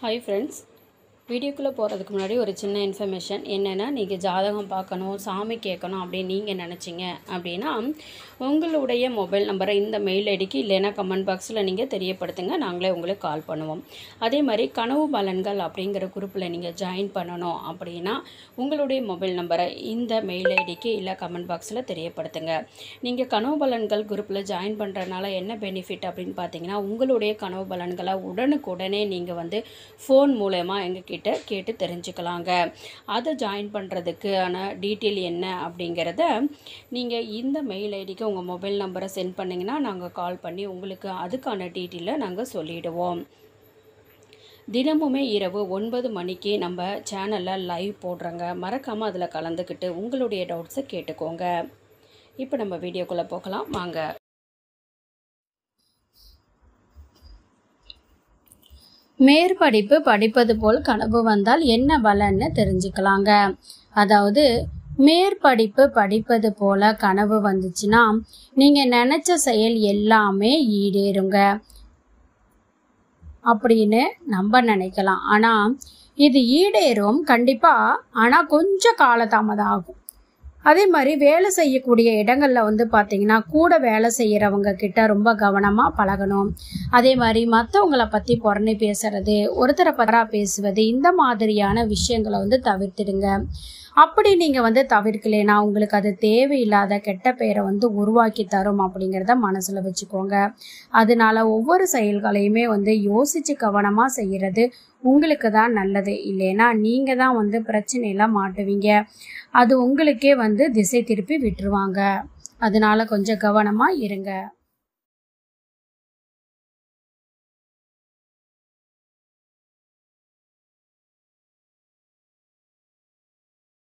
hi friends வீடியோக்குள்ளே போகிறதுக்கு முன்னாடி ஒரு சின்ன இன்ஃபர்மேஷன் என்னென்னா நீங்கள் ஜாதகம் பார்க்கணும் சாமி கேட்கணும் அப்படின்னு நீங்கள் நினச்சிங்க அப்படின்னா உங்களுடைய மொபைல் நம்பரை இந்த மெயில் ஐடிக்கு இல்லைன்னா கமெண்ட் பாக்ஸில் நீங்கள் தெரியப்படுத்துங்க நாங்களே உங்களுக்கு கால் பண்ணுவோம் அதே மாதிரி கனவு பலன்கள் அப்படிங்கிற குரூப்பில் நீங்கள் ஜாயின் பண்ணணும் அப்படின்னா உங்களுடைய மொபைல் நம்பரை இந்த மெயில் ஐடிக்கு இல்லை கமெண்ட் பாக்ஸில் தெரியப்படுத்துங்க நீங்கள் கனவு பலன்கள் குரூப்பில் ஜாயின் பண்ணுறதுனால என்ன பெனிஃபிட் அப்படின்னு பார்த்தீங்கன்னா உங்களுடைய கனவு பலன்களை உடனுக்குடனே நீங்கள் வந்து ஃபோன் மூலயமா எங்ககிட்ட கேட்டு தெரிஞ்சுக்கலாங்க அதை ஜாயின் பண்ணுறதுக்கான டீட்டெயில் என்ன அப்படிங்கிறத நீங்கள் இந்த மெயில் ஐடிக்கு உங்கள் மொபைல் நம்பரை சென்ட் பண்ணிங்கன்னா நாங்கள் கால் பண்ணி உங்களுக்கு அதுக்கான டீட்டெயிலை நாங்கள் சொல்லிடுவோம் தினமுமே இரவு ஒன்பது மணிக்கு நம்ம சேனலில் லைவ் போடுறோங்க மறக்காமல் அதில் கலந்துக்கிட்டு உங்களுடைய டவுட்ஸை கேட்டுக்கோங்க இப்போ நம்ம வீடியோக்குள்ளே போகலாம் வாங்க மேற்படிப்பு படிப்பது போல் கனவு வந்தால் என்ன பலன்னு தெரிஞ்சுக்கலாங்க அதாவது மேற்படிப்பு படிப்பது போல கனவு வந்துச்சுன்னா நீங்கள் நினச்ச செயல் எல்லாமே ஈடேறுங்க அப்படின்னு நம்ம நினைக்கலாம் ஆனால் இது ஈடேறும் கண்டிப்பாக ஆனால் கொஞ்சம் காலதாமதம் ஆகும் அதே மாதிரி வேலை செய்யக்கூடிய இடங்களில் வந்து பார்த்தீங்கன்னா கூட வேலை செய்கிறவங்க கிட்ட ரொம்ப கவனமாக பழகணும் அதே மாதிரி மற்றவங்கள பற்றி புறணி பேசுறது ஒருத்தரை பத்தரா பேசுவது இந்த மாதிரியான விஷயங்களை வந்து தவிர்த்துடுங்க அப்படி நீங்கள் வந்து தவிர்க்கலைன்னா உங்களுக்கு அது தேவையில்லாத கெட்ட பெயரை வந்து உருவாக்கி தரும் அப்படிங்கிறத மனசில் வச்சுக்கோங்க அதனால ஒவ்வொரு செயல்களையுமே வந்து யோசித்து கவனமாக செய்கிறது உங்களுக்கு தான் நல்லது இல்லைன்னா நீங்கள் தான் வந்து பிரச்சனையில் மாட்டுவீங்க அது உங்களுக்கே வந்து திசை திருப்பி விட்டுருவாங்க அதனால கொஞ்சம் கவனமாக இருங்க